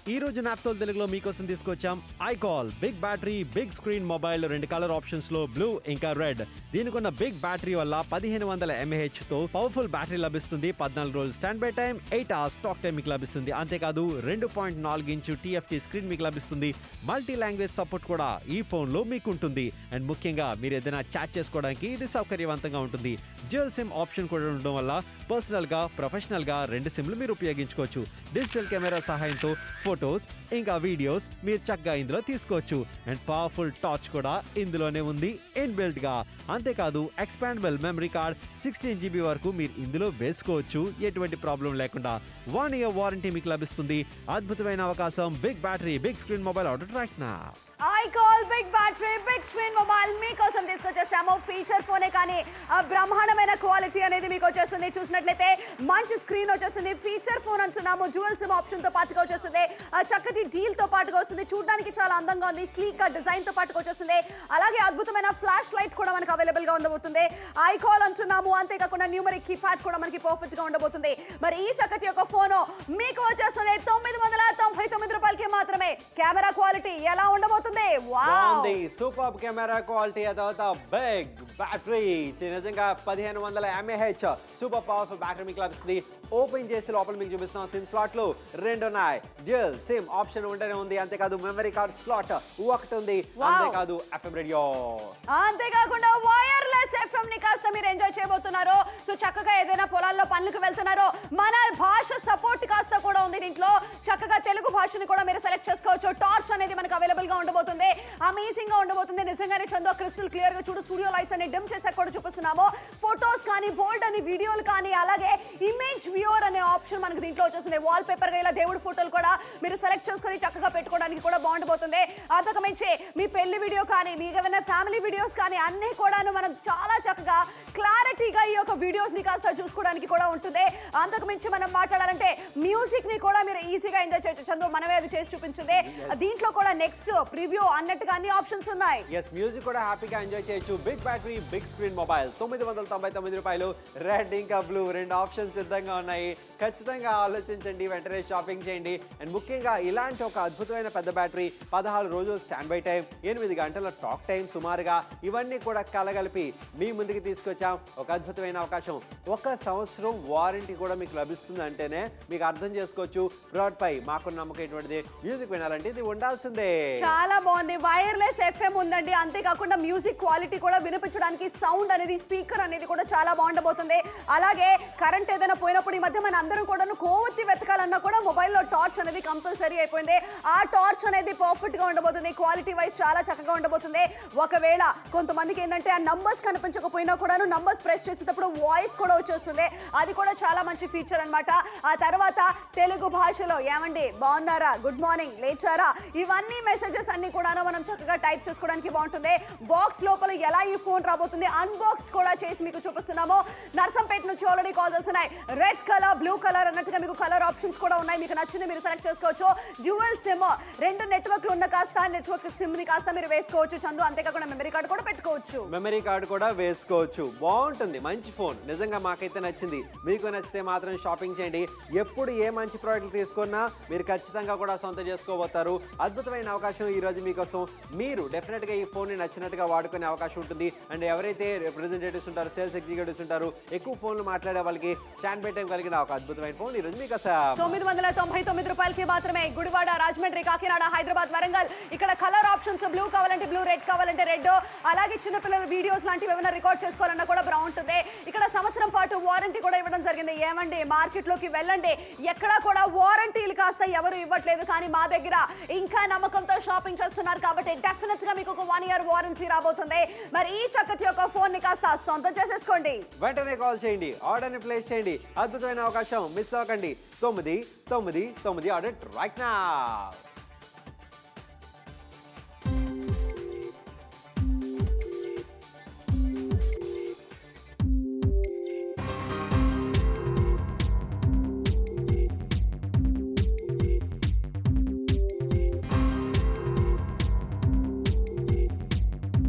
ఈ రోజు నాప్తోల్ తెలుగులో మీకోసం తీసుకొచ్చాం ఐకాల్ big battery big screen mobile రెండు కలర్ ఆప్షన్స్ లో బ్లూ ఇంకా రెడ్ దీనికి ఉన్న బిగ్ బ్యాటరీ వల్ల పదిహేను వందల ఎంఏహెచ్ తో పవర్ఫుల్ బ్యాటరీ లభిస్తుంది పద్నాలుగు రోజులు standby time eight hours talk time మీకు లభిస్తుంది అంతేకాదు రెండు పాయింట్ నాలుగు ఇంచు టీఎఫ్టీ స్క్రీన్ మీకు లభిస్తుంది మల్టీ లాంగ్వేజ్ సపోర్ట్ కూడా ఈ ఫోన్ లో మీకు ఉంటుంది అండ్ ముఖ్యంగా మీరు ఏదైనా చాట్ చేసుకోవడానికి ఇది సౌకర్యవంతంగా ఉంటుంది డ్యూయల్ సిమ్ ఆప్షన్ కూడా ఉండడం వల్ల పర్సనల్ గా ప్రొఫెషనల్ గా రెండు సిమ్లు మీరు ఉపయోగించుకోవచ్చు డిజిటల్ కెమెరా సహాయంతో ఫొటోస్ ఇంకా వీడియోస్ మీరు చక్కగా ఇందులో తీసుకోవచ్చు అండ్ పవర్ఫుల్ టార్చ్ కూడా ఇందులోనే ఉంది ఇన్బిల్ట్ గా అంతేకాదు expandable memory card sixteen GB వరకు మీరు ఇందులో వేసుకోవచ్చు ఎటువంటి ప్రాబ్లం లేకుండా వన్ ఇయర్ వారంటీ మీకు లభిస్తుంది అద్భుతమైన అవకాశం big battery big screen mobile order track నా I call big battery big screen mobile మీకోసం తీసుకొచ్చేసాము ఫీచర్ ఫోనే కానీ ఆ బ్రహ్మాండమైన క్వాలిటీ అనేది మీకు వచ్చేస్తుంది చూసినట్లయితే మంచి స్క్రీన్ వచ్చేస్తుంది ఫీచర్ ఫోన్ అంటున్నాము డ్యువల్ సిమ్ ఆప్షన్ తో పాటుగా వచ్చేస్తుంది ఆ చక్కటి డీల్ తో పాటుగా వస్తుంది చూడడానికి చాలా అందంగా ఉంది స్లీక్ గా డిజైన్ తో పాటుగా వచ్చేస్తుంది అలాగే అద్భుతమైన ఫ్లాష్ లైట్ కూడా మనకు అవైలబుల్ గా ఉండబోతుంది ఐ కాల్ అంటున్నాము అంతేకాకుండా న్యూమరిక్ కీప్యాడ్ కూడా మనకి పర్ఫెక్ట్ గా ఉండబోతుంది మరి ఈ చక్కటి యొక్క ఫోన్ మీకు వచ్చేస్తుంది తొమ్మిది వందల తొంభై తొమ్మిది రూపాయలకి మాత్రమే కెమెరా క్వాలిటీ ఎలా ఉండబోతుంది వావ్ బాగుంది సూపర్ కెమెరా క్వాలిటీ ఆ తర్వాత బిగ్ బ్యాటరీ నిజంగా పదిహేను వందల ఎంఏహెచ్ సూపర్ పవర్ఫుల్ బ్యాటరీ మీకు లభిస్తుంది ఓపెన్ చేసి లోపల మీకు చూపిస్తున్నాం సిమ్ స్లాట్లు రెండు ఉన్నాయి డ్యూయల్ సిమ్ ఆప్షన్ ఉంటేనే ఉంది అంతేకాదు మెమరీ కార్డ్ స్లాట్ ఒకటి ఉంది Wow. అంతేకాదు ఎఫ్ఎం రేడియో అంతేకాకుండా వైర్లెస్ ఎఫ్ఎం ని కాస్త మీరు ఎంజాయ్ చేయబోతున్నారు సో చక్కగా ఏదైనా పొలాల్లో పనులకు వెళ్తున్నారో మన భాష సపోర్ట్ కాస్త కూడా ఉంది దీంట్లో చక్కగా తెలుగు భాషని కూడా మీరు సెలెక్ట్ చేసుకోవచ్చు టార్చ్ అనేది మనకు అవైలబుల్ గా ఉండబోతుంది అమేజింగ్ గా ఉండబోతుంది నిజంగానే చందో క్రిస్టల్ క్లియర్ గా చూడు స్టూడియో లైట్స్ అన్ని డిమ్ చేసాక కూడా చూపిస్తున్నాము ఫొటోస్ కానీ బోల్డ్ అని వీడియోలు కానీ అలాగే ఇమేజ్ వ్యూవర్ అనే ఆప్షన్ మనకు దీంట్లో వచ్చేస్తుంది వాల్ పేపర్ గా ఇలా దేవుడి ఫోటోలు కూడా మీరు సెలెక్ట్ చేసుకొని చక్కగా పెట్టుకోవడానికి కూడా బాగుండబోతుంది అంతకు మించి మీ పెళ్లి వీడియో కానీ మీకు ఏమైనా ఫ్యామిలీ వీడియోస్ కానీ అన్ని కూడాను మనం చాలా చక్కగా క్లారిటీగా ఈ యొక్క వీడియోస్ ని కాస్త చూసుకోవడానికి కూడా ఉంటుంది అంతకు మించి మనం మాట్లాడాలంటే మ్యూజిక్ ని కూడా మీరు ఈజీగా ఎంజాయ్ చేయొచ్చు చందు మనమే అది చేసి చూపించింది దీంట్లో కూడా నెక్స్ట్ ప్రివ్యూ అన్నట్టుగా అన్ని ఆప్షన్స్ ఉన్నాయి ఎస్ మ్యూజిక్ కూడా హ్యాపీగా ఎంజాయ్ చేయొచ్చు big battery big screen mobile తొమ్మిది వందల తొంభై తొమ్మిది రూపాయలు రెడ్ ఇంకా బ్లూ రెండు ఆప్షన్స్ సిద్ధంగా ఉన్నాయి ఖచ్చితంగా ఆలోచించండి వెంటనే షాపింగ్ చేయండి అండ్ ముఖ్యంగా ఇలాంటి ఒక అద్భుతమైన పెద్ద బ్యాటరీ పదహారు రోజులు స్టాండ్ బై టైం ఎనిమిది గంటల టాక్ టైం సుమారుగా ఇవన్నీ కూడా కలగలిపి మీ ముందుకు తీసుకొచ్చాం ఒక అద్భుతమైన అవకాశం ఒక సంవత్సరం వారంటీ కూడా మీకు లభిస్తుంది అంటేనే మీకు అర్థం చేసుకోవచ్చు ప్రోడక్ట్ పై మాకు నమ్మకం ఎటువంటిది మ్యూజిక్ వినాలంటే ఇది ఉండాల్సిందే చాలా బాగుంది వైర్లెస్ ఎఫ్ఎం ఉందండి అంతేకాకుండా మ్యూజిక్ క్వాలిటీ కూడా వినిపించడానికి సౌండ్ అనేది స్పీకర్ అనేది కూడా చాలా బాగుండబోతుంది అలాగే కరెంట్ ఏదైనా పోయినప్పుడు ఈ మధ్య మన అందరం కూడా కోవత్తి వెతకాలన్నా కూడా మొబైల్లో టార్చ్ అనేది కంపల్సరీ అయిపోయింది ఆ టార్చ్ అనేది పర్ఫెక్ట్ గా ఉండబోతుంది క్వాలిటీ వైజ్ చాలా చక్కగా ఉండబోతుంది ఒకవేళ కొంతమందికి ఏంటంటే ఆ నంబర్స్ కనిపించకపోయినా కూడాను నంబర్స్ ప్రెస్ చేసేటప్పుడు వాయిస్ కూడా వచ్చేస్తుంది అది కూడా చాలా మంచి ఫీచర్ అన్నమాట ఆ తర్వాత తెలుగు భాషలో ఏమండి బాగున్నారా గుడ్ మార్నింగ్ లేచారా ఇవన్నీ మెసేజెస్ అన్ని కూడాను మనం చక్కగా టైప్ చేసుకోవడానికి బాగుంటుంది బాక్స్ లోపల ఎలా ఈ ఫోన్ రాబోతుంది అన్బాక్స్ కూడా చేసి మీకు చూపిస్తున్నాము నర్సంపేట నుంచి ఆల్రెడీ కాల్ వస్తున్నాయి రెడ్ కలర్ బ్లూ కలర్ అన్నట్టుగా మీకు కలర్ ఆప్షన్స్ కూడా ఉన్నాయి మీకు నచ్చింది మీరు సెలెక్ట్ చేసుకోవచ్చు డ్యూయల్ సిమ్ రెండు నెట్వర్క్లు ఉన్న కాస్త నెట్వర్క్ సిమ్ ని కాస్త మీరు వేసుకోవచ్చు చందు అంతేకాకుండా మెమరీ కార్డు కూడా పెట్టుకోవచ్చు మెమరీ కార్డు కూడా వేసుకోవచ్చు బాగుంటుంది మంచి ఫోన్ నిజంగా మాకైతే నచ్చింది మీకు నచ్చితే మాత్రం షాపింగ్ చేయండి ఎప్పుడు ఏ మంచి ప్రోడక్ట్లు తీసుకున్నా మీరు ఖచ్చితంగా కూడా సొంత చేసుకోబోతారు అద్భుతమైన అవకాశం ఈ రోజు మీకోసం మీరు డెఫినెట్ గా ఈ ఫోన్ ని నచ్చినట్టుగా వాడుకునే అవకాశం ఉంటుంది అండ్ ఎవరైతే రిప్రజెంటేటివ్స్ ఉంటారు సేల్స్ ఎగ్జిక్యూటివ్స్ ఉంటారు ఎక్కువ ఫోన్లు మాట్లాడే వాళ్ళకి స్టాండ్ బై టైం కలిగిన ఒక అద్భుతమైన ఫోన్ ఈ రోజు మీకోసం తొమ్మిది వందల తొంభై తొమ్మిది రూపాయలకి మాత్రమే గుడివాడ రాజమండ్రి కాకినాడ హైదరాబాద్ వరంగల్ ఇక్కడ కలర్ ఆప్షన్స్ బ్లూ కావాలంటే బ్లూ రెడ్ కావాలంటే రెడ్ అలాగే చిన్నపిల్లల వీడియోస్ లాంటివి ఏమైనా రికార్డ్ చేసుకోవాలన్నా కూడా బాగుంటుంది ఇక్కడ సంవత్సరం పాటు వారంటీ కూడా ఇవ్వడం జరిగింది ఏమండి మార్కెట్ లోకి వెళ్ళండి ఎక్కడా కూడా వారంటీలు కాస్త ఎవరు ఇవ్వట్లేదు కానీ మా దగ్గర ఇంకా నమ్మకంతో షాపింగ్ చేస్తున్నారు కాబట్టి డెఫినెట్ గా మీకు ఒక వన్ ఇయర్ వారంటీ రాబోతుంది మరి ఈ చక్కటి ఒక ఫోన్ ని కాస్త సొంతం చేసేసుకోండి వెంటనే కాల్ చేయండి ఆర్డర్ని ప్లేస్ చేయండి అద్భుతమైన అవకాశం మిస్ అవ్వకండి తొమ్మిది తొమ్మిది తొమ్మిది ఆర్డర్ రైట్ నా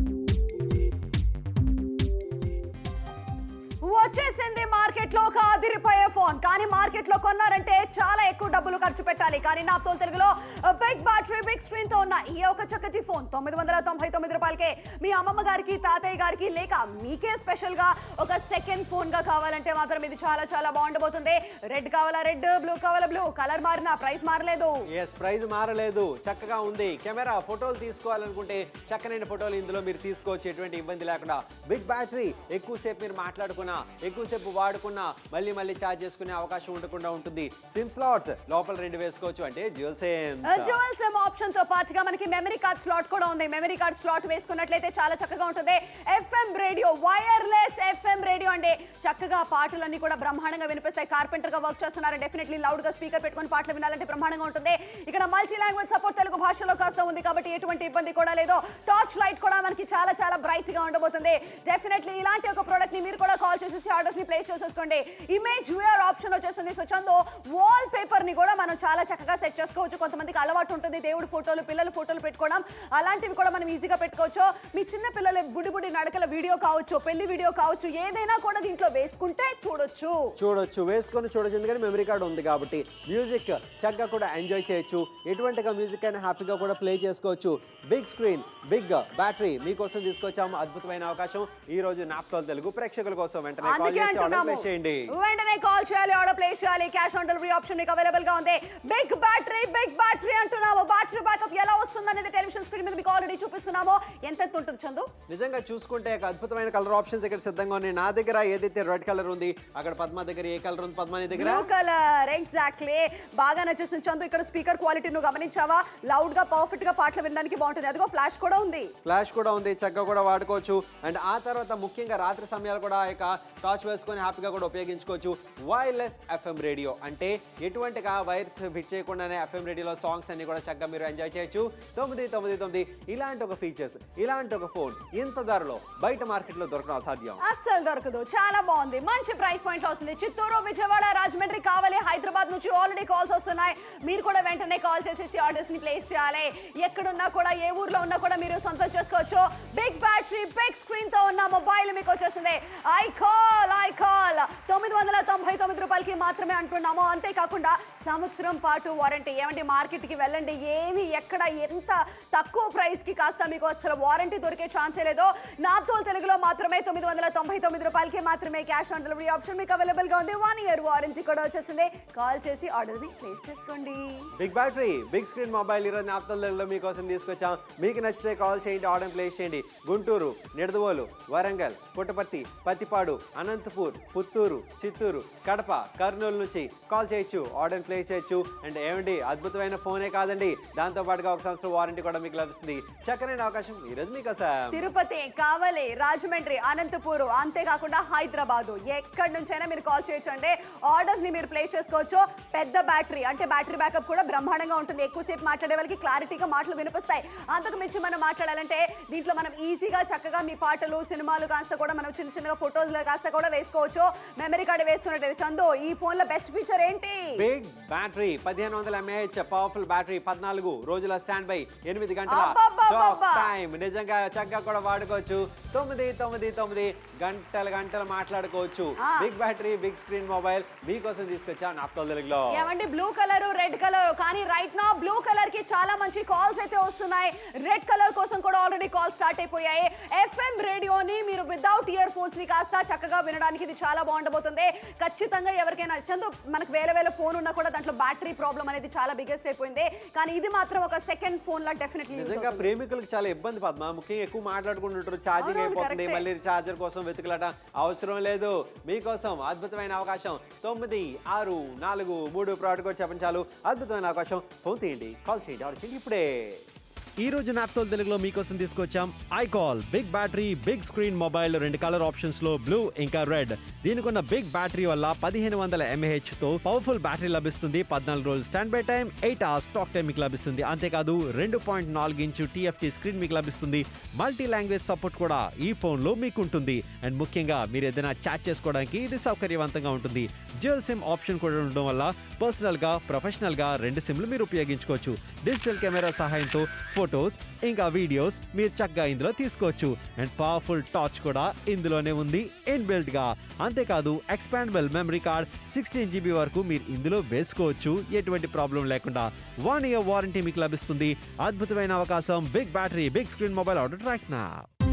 వచ్చేసింది మార్కెట్ లో ఒక అదిరిపోయే ఫోన్ ఫోన్ కానీ మార్కెట్ లో కొన్నారంటే చాలా ఎక్కువ డబ్బులు ఖర్చు పెట్టాలి కానీ నా తోలు తెలుగులో బిగ్ బ్యాటరీ బిగ్ స్క్రీన్ తో ఉన్న ఈ ఒక చక్కటి ఫోన్ తొమ్మిది వందల తొంభై తొమ్మిది రూపాయలకే మీ అమ్మమ్మ గారికి తాతయ్య గారికి లేక మీకే స్పెషల్ గా ఒక సెకండ్ ఫోన్ గా కావాలంటే మాత్రం ఇది చాలా చాలా బాగుండబోతుంది రెడ్ కావాలా రెడ్ బ్లూ కావాలా బ్లూ కలర్ మారినా ప్రైస్ మారలేదు ఎస్ ప్రైజ్ మారలేదు చక్కగా ఉంది కెమెరా ఫోటోలు తీసుకోవాలనుకుంటే చక్కనైన ఫోటోలు ఇందులో మీరు తీసుకోవచ్చు ఎటువంటి ఇబ్బంది లేకుండా బిగ్ బ్యాటరీ ఎక్కువసేపు మీరు మాట్లాడుకున్నా ఎక్కువసేపు వాడుకున్నా మళ్ళీ మళ్ళీ ఛార్జ్ చేసుకునే అవకాశం ఉండకుండా ఉంటుంది సిమ్ స్లాట్స్ లోపల రెండు వేసుకోవచ్చు అంటే dual same dual SIM option తో పాటుగా మనకి మెమరీ కార్డ్ స్లాట్ కూడా ఉంది మెమరీ కార్డ్ స్లాట్ వేసుకున్నట్లయితే చాలా చక్కగా ఉంటుంది FM radio wireless FM radio అంటే చక్కగా పాటలన్నీ కూడా బ్రహ్మాండంగా వినిపిస్తాయి కార్పెంటర్ గా వర్క్ చేస్తున్నారు డెఫినెట్లీ లౌడ్ గా స్పీకర్ పెట్టుకొని పాటలు వినాలంటే బ్రహ్మాండంగా ఉంటుంది ఇక్కడ మల్టీ లాంగ్వేజ్ సపోర్ట్ తెలుగు భాషలో కాస్త ఉంది కాబట్టి ఎటువంటి ఇబ్బంది కూడా లేదు టార్చ్ లైట్ కూడా మనకి చాలా చాలా బ్రైట్ గా ఉండబోతుంది డెఫినెట్లీ ఇలాంటి ఒక ప్రోడక్ట్ ని మీరు కూడా కాల్ చేసేసి ఆర్డర్స్ ని ప్లేస్ చేసేసుకోండి ఇమేజ్ వేర్ ఆప్షన్ వచ్చేస్తుంది సో చందు వాల్ పేపర్ ని కూడా మనం చాలా చక్కగా సెట్ చేసుకోవచ్చు కొంతమందికి అలవాటు ఉంటుంది దేవుడి ఫోటోలు పిల్లల ఫోటోలు పెట్టుకోవడం అలాంటివి కూడా మనం ఈజీగా పెట్టుకోవచ్చు మీ చిన్న పిల్లల బుడి బుడి నడకల వీడియో కావచ్చు పెళ్లి వీడియో కావచ్చు ఏదైనా కూడా దీంట్లో వేసుకుంటే చూడొచ్చు చూడొచ్చు వేసుకొని చూడొచ్చు ఎందుకంటే మెమరీ కార్డ్ ఉంది కాబట్టి మ్యూజిక్ చక్కగా కూడా ఎంజాయ్ చేయొచ్చు ఎటువంటిగా మ్యూజిక్ అయినా హ్యాపీగా కూడా ప్లే చేసుకోవచ్చు బిగ్ స్క్రీన్ బిగ్ బ్యాటరీ మీకోసం తీసుకొచ్చాము అద్భుతమైన అవకాశం ఈ రోజు నాప్తోల్ తెలుగు ప్రేక్షకుల కోసం వెంటనే కాల్ అందుకే చేసి ఆర్డర్ అంటున్నాము ప్లేస్ చేయండి వెంటనే కాల్ చేయాలి ఆర్డర్ ప్లేస్ చేయాలి క్యాష్ ఆన్ డెలివరీ ఆప్షన్ మీకు అవైలబుల్ గా ఉంది బిగ్ బ్యాటరీ బిగ్ బ్యాటరీ అంటున్నాము బ్యాటరీ బ్యాకప్ ఎలా వస్తుంది అనేది టెలివిజన్ స్క్రీన్ మీద మీకు ఆల్రెడీ చూపిస్తున్నాము ఎంత ఎంత ఉంటుంది చందు నిజంగా చూసుకుంటే ఒక అద్భుతమైన కలర్ ఆప్షన్స్ ఇక్కడ సిద్ధంగా ఉన్నాయి నా దగ్గర ఏదైతే రెడ్ కలర్ ఉంది అక్కడ పద్మ దగ్గర ఏ కలర్ ఉంది పద్మ నీ దగ్గర బ్లూ కలర్ ఎగ్జాక్ట్లీ బాగా నచ్చేస్తుంది చందు ఇక్కడ స్పీకర్ క్వాలిటీ నువ్వు గమనించావా లౌడ్ గా పర్ఫెక్ట్ గా పాటలు వినడానికి బాగుంటుంది అదిగో ఫ్లాష్ కూడా ఉంది ఫ్లాష్ కూడా ఉంది చక్కగా కూడా వాడుకోవచ్చు అండ్ ఆ తర్వాత ముఖ్యంగా రాత్రి సమయాలు కూడా ఆ యొక్క టార్చ్ వేసుకొని హ్యాపీగా కూడా ఉపయోగించుకోవచ్చు వైర్లెస్ ఎఫ్ఎం రేడియో అంటే ఎటువంటిగా వైర్స్ ఫిట్ చేయకుండానే ఎఫ్ఎం రేడియోలో సాంగ్స్ అన్ని కూడా చక్కగా మీరు ఎంజాయ్ చేయొచ్చు తొమ్మిది తొమ్మిది తొమ్మిది ఇలాంటి ఒక ఫీచర్స్ ఇలాంటి ఒక ఫోన్ ఇంత ధరలో బయట మార్కెట్లో దొరకడం అసాధ్యం అస్సలు దొరకదు చాలా బాగుంది మంచి ప్రైస్ పాయింట్ వస్తుంది చిత్తూరు విజయవాడ రాజమండ్రి కావాలి హైదరాబాద్ నుంచి ఆల్రెడీ కాల్స్ వస్తున్నాయి మీరు కూడా వెంటనే కాల్ చేసేసి ఆర్డర్స్ ని ప్లేస్ చేయాలి ఎక్కడున్నా కూడా ఏ ఊర్లో ఉన్నా కూడా మీరు సొంతం చేసుకోవచ్చు బిగ్ బ్యాటరీ బిగ్ స్క్రీన్ తో ఉన్న మొబైల్ మీకు వచ్చేస్తుంది ఐ కాల్ ఐ కాల్ తొమ్మిది వందల తొంభై తొమ్మిది రూపాయలకి మాత్రమే అంటున్నాము అంతేకాకుండా సంవత్సరం పాటు వారంటీ ఏమంటే మార్కెట్ కి వెళ్ళండి ఏమి ఎక్కడ ఎంత తక్కువ ప్రైస్ కి కాస్త మీకు అసలు వారంటీ దొరికే ఛాన్సే లేదు నాప్తోల్ తెలుగులో మాత్రమే తొమ్మిది వందల తొంభై తొమ్మిది రూపాయలకి మాత్రమే క్యాష్ ఆన్ డెలివరీ ఆప్షన్ మీకు అవైలబుల్ గా ఉంది వన్ ఇయర్ వారంటీ కూడా వచ్చేసింది కాల్ చేసి ఆర్డర్ ని ప్లేస్ చేసుకోండి big battery big screen mobile ఈరోజు నాప్తల్లో మీకోసం తీసుకొచ్చాం మీకు నచ్చితే కాల్ చేయండి ఆర్డర్ ప్లేస్ చేయండి గుంటూరు నిడదవోలు వరంగల్ పుట్టపర్తి పత్తిపాడు అనంతపూర్ పుత్తూరు చిత్తూరు కడప కర్నూలు నుంచి కాల్ చేయొచ్చు ఆర్డర్ ప్లేస్ చేయొచ్చు అండ్ ఏమండి అద్భుతమైన ఫోనే కాదండి దాంతో పాటుగా ఒక సంవత్సరం వారంటీ కూడా మీకు లభిస్తుంది చక్కనైన అవకాశం ఈరోజు మీకోసం తిరుపతి కావలి రాజమండ్రి అనంతపూరు అంతేకాకుండా హైదరాబాదు ఎక్కడి నుంచైనా మీరు కాల్ చేయొచ్చు అంటే ఆర్డర్స్ ని మీరు ప్లేస్ చేసుకోవచ్చు పెద్ద బ్యాటరీ అంటే బ్యాటరీ బ్యాకప్ కూడా బ్రహ్మాండంగా ఉంటుంది ఎక్కువసేపు మాట్లాడే వాళ్ళకి క్లారిటీగా మాటలు వినిపిస్తాయి అంతకు మించి మనం మాట్లాడాలంటే దీంట్లో మనం ఈజీగా చక్కగా మీ పాటలు సినిమాలు కాస్త కూడా మనం చిన్న చిన్నగా ఫొటోస్ కాస్త కూడా వేసుకోవచ్చు మెమరీ కార్డు వేసుకున్నట్టు చందు ఈ ఫోన్ లో బెస్ట్ ఫీచర్ ఏంటి బిగ్ బ్యాటరీ పదిహేను వందల ఎంఏహెచ్ పవర్ఫుల్ బ్యాటరీ పద్నాలుగు రోజుల స్టాండ్ బై ఎనిమిది గంటల అబ్బబ్బబ్బబ్బా. టైం నిజంగా చక్కగా కూడా వాడుకోవచ్చు తొమ్మిది తొమ్మిది తొమ్మిది గంటలు గంటలు మాట్లాడుకోవచ్చు ఆ. Big battery big screen mobile మీకోసం తీసుకొచ్చా నాప్తో తెలుగులో ఏమండి బ్లూ కలర్ రెడ్ కలర్ కానీ రైట్ నా బ్లూ కలర్ కి చాలా మంచి కాల్స్ అయితే వస్తున్నాయి రెడ్ కలర్ కోసం కూడా ఆల్రెడీ కాల్ స్టార్ట్ అయిపోయాయి ఎఫ్ఎం రేడియోని మీరు వితౌట్ ఇయర్ ఫోన్స్ ని కాస్త చక్కగా వినడానికి ఇది చాలా బాగుండబోతుంది ఖచ్చితంగా ఎవరికైనా చందు మనకు వేల వేల ఫోన్ ఉన్నా కూడా దాంట్లో బ్యాటరీ ప్రాబ్లం అనేది చాలా బిగ్గెస్ట్ అయిపోయింది కానీ ఇది మాత్రం ఒక సెకండ్ ఫోన్ లా డెఫినెట్లీ నిజంగా ప్రేమికులకు చాలా ఇబ్బంది పద్మ ముఖ్యంగా ఎక్కువ మాట్లాడుకుంటుంటారు ఛార్జింగ్ అవునవును, అయిపోతుంది కరెక్టే. మళ్ళీ ఛార్జర్ కోసం వెతుకులట అవసరం లేదు మీకోసం అద్భుతమైన అవకాశం తొమ్మిది ఆరు నాలుగు మూడు ప్రోడక్ట్ కూడా చెప్పండి చాలు అద్భుతమైన అవకాశం ఫోన్ తీయండి కాల్ చేయండి ఆర్డర్ చేయండి ఇప్పుడే ఈ రోజు నాప్తోల్ తెలుగులో మీకోసం తీసుకొచ్చాం I call big battery big screen mobile రెండు కలర్ ఆప్షన్స్ లో బ్లూ ఇంకా రెడ్ దీనికి ఉన్న బిగ్ బ్యాటరీ వల్ల పదిహేను వందల ఎంఏహెచ్ తో పవర్ఫుల్ బ్యాటరీ లభిస్తుంది పద్నాలుగు రోజులు standby time eight hours talk time మీకు లభిస్తుంది అంతేకాదు రెండు పాయింట్ నాలుగు ఇంచు టీఎఫ్టీ స్క్రీన్ మీకు లభిస్తుంది మల్టీ లాంగ్వేజ్ సపోర్ట్ కూడా ఈ ఫోన్ లో మీకు ఉంటుంది అండ్ ముఖ్యంగా మీరు ఏదైనా చాట్ చేసుకోవడానికి ఇది సౌకర్యవంతంగా ఉంటుంది డ్యూయల్ సిమ్ ఆప్షన్ కూడా ఉండడం వల్ల పర్సనల్ గా ప్రొఫెషనల్ గా రెండు సిమ్లు మీరు ఉపయోగించుకోవచ్చు డిజిటల్ కెమెరా సహాయంతో ఫోటో ఫొటోస్ ఇంకా వీడియోస్ మీరు చక్కగా ఇందులో తీసుకోవచ్చు అండ్ పవర్ఫుల్ టార్చ్ కూడా ఇందులోనే ఉంది ఇన్బిల్ట్ గా అంతేకాదు expandable memory card sixteen GB వరకు మీరు ఇందులో వేసుకోవచ్చు ఎటువంటి ప్రాబ్లం లేకుండా వన్ ఇయర్ వారంటీ మీకు లభిస్తుంది అద్భుతమైన అవకాశం big battery big screen mobile order track నా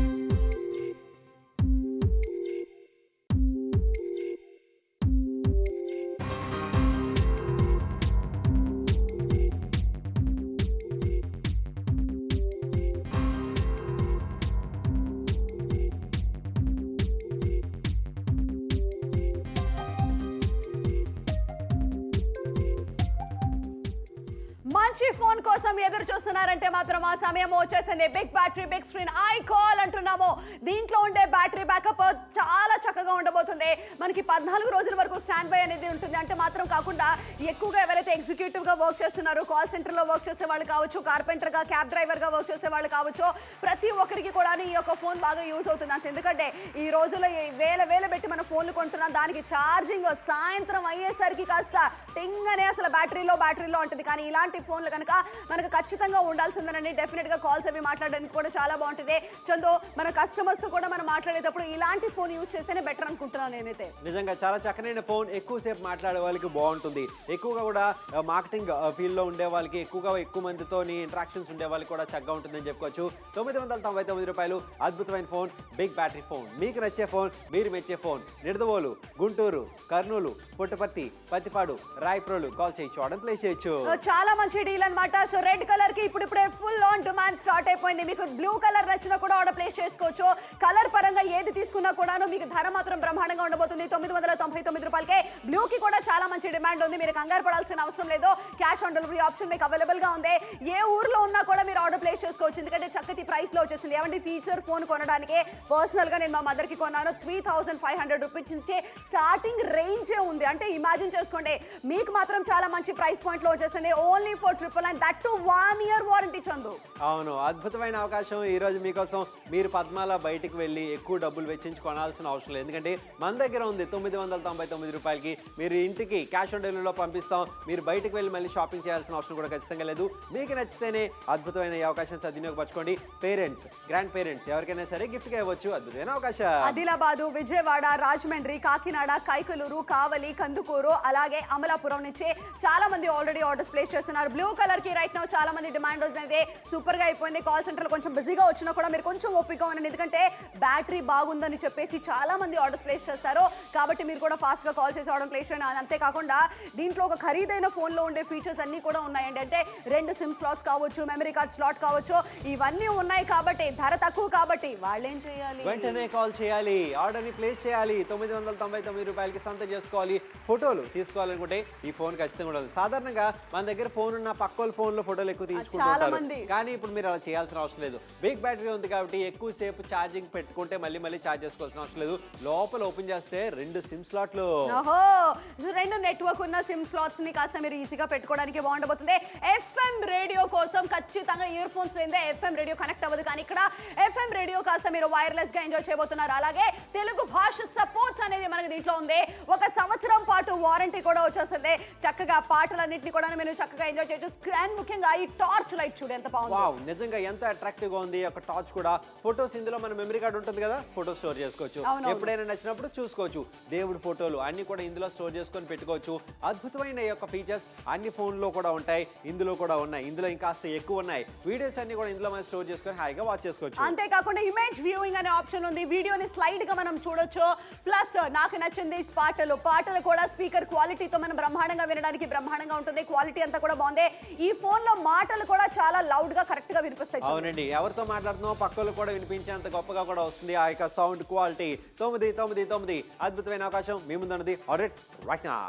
మంచి ఫోన్ కోసం ఎదురు చూస్తున్నారంటే మాత్రం ఆ సమయం వచ్చేసింది big battery big screen iKall అంటున్నాము దీంట్లో ఉండే బ్యాటరీ బ్యాకప్ చాలా చక్కగా ఉండబోతుంది మనకి పద్నాలుగు రోజుల వరకు స్టాండ్ బై అనేది ఉంటుంది అంటే మాత్రం కాకుండా ఎక్కువగా ఎవరైతే ఎగ్జిక్యూటివ్ గా వర్క్ చేస్తున్నారో కాల్ సెంటర్ లో వర్క్ చేసే వాళ్ళు కావచ్చు కార్పెంటర్ గా క్యాబ్ డ్రైవర్ గా వర్క్ చేసే వాళ్ళు కావచ్చు ప్రతి ఒక్కరికి కూడా ఈ యొక్క ఫోన్ బాగా యూజ్ అవుతుంది అంత ఎందుకంటే ఈ రోజుల్లో ఈ వేల వేల పెట్టి మన ఫోన్లు కొంటున్నాం దానికి ఛార్జింగ్ సాయంత్రం అయ్యేసరికి కాస్త టింగ్ అనే అసలు బ్యాటరీలో బ్యాటరీలో ఉంటుంది కానీ ఇలాంటి ఫోన్లు కనుక మనకు ఖచ్చితంగా ఉండాల్సిందేనండి డెఫినెట్ గా కాల్స్ అవి మాట్లాడడానికి కూడా చాలా బాగుంటుంది చందు మన కస్టమర్స్ తో కూడా మనం మాట్లాడేటప్పుడు ఇలాంటి ఫోన్ యూజ్ చేస్తేనే బెటర్ అనుకుంటున్నాను నేనైతే నిజంగా చాలా చక్కనైన ఫోన్ ఎక్కువసేపు మాట్లాడే వాళ్ళకి బాగుంటుంది ఎక్కువగా కూడా మార్కెటింగ్ ఫీల్డ్ లో ఉండే వాళ్ళకి ఎక్కువగా ఎక్కువ మందితో ఇంటరాక్షన్స్ ఉండే వాళ్ళకి కూడా చక్కగా ఉంటుందని చెప్పుకోవచ్చు తొమ్మిది వందల తొంభై తొమ్మిది రూపాయలు అద్భుతమైన ఫోన్ బిగ్ బ్యాటరీ ఫోన్ మీకు నచ్చే ఫోన్ మీరు మెచ్చే ఫోన్ నిడదవోలు గుంటూరు కర్నూలు పుట్టపర్తి పత్తిపాడు రాయప్రోలు కాల్ చేయొచ్చు ఆర్డర్ ప్లేస్ చేయొచ్చు చాలా మంచి డీల్ అన్నమాట సో రెడ్ కలర్ కి ఇప్పుడు ఇప్పుడే ఫుల్ ఆన్ డిమాండ్ స్టార్ట్ అయిపోయింది మీకు బ్లూ కలర్ నచ్చినా కూడా ఆర్డర్ ప్లేస్ చేసుకోవచ్చు కలర్ పరంగా ఏది తీసుకున్నా కూడాను మీకు ధర మాత్రం బ్రహ్మాండంగా ఉండబోతుంది తొమ్మిది వందల తొంభై తొమ్మిది రూపాయలకే బ్లూ కి కూడా చాలా మంచి డిమాండ్ ఉంది మీరు కంగారు పడాల్సిన అవసరం లేదు క్యాష్ ఆన్ డెలివరీ ఆప్షన్ మీకు అవైలబుల్ గా ఉంది ఏ ఊర్లో ఉన్నా కూడా మీరు ఆర్డర్ ప్లేస్ చేసుకోవచ్చు ఎందుకంటే చక్కటి ప్రైస్ లో వచ్చేసింది ఏమంటే ఫీచర్ ఫోన్ కొనడానికి పర్సనల్ గా నేను మా మదర్ కి కొన్నాను three thousand five hundred rupees నుంచే స్టార్టింగ్ రేంజే ఉంది అంటే ఇమాజిన్ చేసుకోండి మీకు మాత్రం చాలా మంచి ప్రైస్ పాయింట్ లో వచ్చేసింది only for triple and that too one year warranty Chandu అవును అద్భుతమైన అవకాశం ఈ రోజు మీకోసం మీరు పద్మాల బయటికి వెళ్ళి ఎక్కువ డబ్బులు వెచ్చించి కొనాల్సిన అవసరం లేదు ఎందుకంటే మన దగ్గర ఉంది తొమ్మిది వందల తొంభై తొమ్మిది రూపాయలకి మీరు ఇంటికి క్యాష్ ఆన్ డెలివరీలో పంపిస్తాం మీరు బయటికి వెళ్ళి మళ్ళీ షాపింగ్ చేయాల్సిన అవసరం కూడా ఖచ్చితంగా లేదు మీకు నచ్చితేనే అద్భుతమైన ఈ అవకాశం సద్వినియోగపరచుకోండి పేరెంట్స్ గ్రాండ్ పేరెంట్స్ ఎవరికైనా సరే గిఫ్ట్గా ఇవ్వచ్చు అద్భుతమైన అవకాశం ఆదిలాబాదు విజయవాడ రాజమండ్రి కాకినాడ కైకలూరు కావలి కందుకూరు అలాగే అమలాపురం నుంచి చాలా మంది ఆల్రెడీ ఆర్డర్స్ ప్లేస్ చేస్తున్నారు బ్లూ కలర్ కి రైట్ నౌ చాలా మంది డిమాండ్ వచ్చినది సూపర్ గా అయిపోయింది కాల్ సెంటర్ కొంచెం బిజీగా వచ్చినా కూడా మీరు కొంచెం ఓపిక ఉండండి ఎందుకంటే బ్యాటరీ బాగుందని చెప్పేసి చాలా మంది ఆర్డర్స్ ప్లేస్ చేస్తారు కాబట్టి మీరు కూడా ఫాస్ట్ గా కాల్ చేసి ఆర్డర్ ప్లేస్ చేయండి అది అంతేకాకుండా దీంట్లో ఒక ఖరీదైన ఫోన్ లో ఉండే ఫీచర్స్ అన్ని కూడా ఉన్నాయండి అంటే రెండు సిమ్ స్లాట్స్ కావచ్చు మెమరీ కార్డ్ స్లాట్ కావచ్చు ఇవన్నీ ఉన్నాయి కాబట్టి ధర తక్కువ కాబట్టి వాళ్ళు ఏం చేయాలి వెంటనే కాల్ చేయాలి ఆర్డర్ని ప్లేస్ చేయాలి తొమ్మిది వందల తొంభై తొమ్మిది రూపాయలకి సంత చేసుకోవాలి ఫోటోలు తీసుకోవాలనుకుంటే ఈ ఫోన్ ఖచ్చితంగా ఉండాలి సాధారణంగా మన దగ్గర ఫోన్ ఉన్న పక్క ఫోన్ లో ఫోటోలు ఎక్కువ తీసుకుంటూ చాలా ఉంటారు మంది. కానీ ఇప్పుడు మీరు అలా చేయాల్సిన అవసరం లేదు బిగ్ బ్యాటరీ ఉంది కాబట్టి ఎక్కువ సేపు ఛార్జింగ్ పెట్టుకుంటే మళ్ళీ మళ్ళీ ఛార్జ్ చేసుకోవాల్సిన అవసరం లేదు లోపల ఓపెన్ చేస్తే రెండు సిమ్ స్లాట్లు ఓహో రెండు నెట్వర్క్ ఉన్న సిమ్ స్లాట్స్ ని కాస్త మీరు ఈజీగా పెట్టుకోవడానికి బాగుండబోతుంది ఎఫ్ఎం రేడియో కోసం ఖచ్చితంగా ఇయర్ ఫోన్స్ లేదే ఎఫ్ఎం రేడియో కనెక్ట్ అవ్వదు కానీ ఇక్కడ ఎఫ్ఎం రేడియో కాస్త మీరు వైర్లెస్ గా ఎంజాయ్ చేయబోతున్నారు అలాగే తెలుగు భాష సపోర్ట్స్ అనేది మనకి దీంట్లో ఉంది ఒక సంవత్సరం పాటు వారంటీ కూడా వచ్చేస్తుంది చక్కగా పాటలన్నింటినీ కూడా మీరు చక్కగా ఎంజాయ్ చేయొచ్చు స్క్రీన్ ముఖ్యంగా ఈ టార్చ్ లైట్ చూడు ఎంత బాగుంది వావ్ నిజంగా ఎంత అట్రాక్టివ్ గా ఉంది ఒక టార్చ్ కూడా ఫొటోస్ ఇందులో మన మెమరీ కార్డ్ ఉంటుంది కదా ఫోటో స్టోర్ చేసుకోవచ్చు అవునవును. ఎప్పుడైనా నచ్చినప్పుడు చూసుకోవచ్చు దేవుడి ఫోటోలు అన్ని కూడా ఇందులో స్టోర్ చేసుకొని పెట్టుకోవచ్చు అద్భుతమైన ఈ యొక్క ఫీచర్స్ అన్ని phone లో కూడా ఉంటాయి ఇందులో కూడా ఉన్నాయి ఇందులో ఇంకాస్త ఎక్కువ ఉన్నాయి వీడియోస్ అన్ని కూడా ఇందులో మనం స్టోర్ చేసుకొని హాయిగా వాచ్ చేసుకోవచ్చు అంతేకాకుండా ఇమేజ్ వ్యూయింగ్ అనే ఆప్షన్ ఉంది వీడియోని స్లైడ్ గా మనం చూడొచ్చు ప్లస్ నాకు నచ్చింది పాటలు పాటలు కూడా స్పీకర్ క్వాలిటీతో మనం బ్రహ్మాండంగా వినడానికి బ్రహ్మాండంగా ఉంటుంది క్వాలిటీ అంతా కూడా బాగుంది ఈ ఫోన్ లో మాటలు కూడా చాలా లౌడ్ గా కరెక్ట్ గా వినిపిస్తాయి చూడు. అవునండి ఎవరితో మాట్లాడుతున్నామో పక్కలు కూడా వినిపించేంత గొప్పగా కూడా వస్తుంది ఆ యొక్క సౌండ్ క్వాలిటీ తొమ్మిది తొమ్మిది తొమ్మిది అద్భుతమైన అవకాశం మీ ముందున్నది ఆల్రెడీ రైట్ నా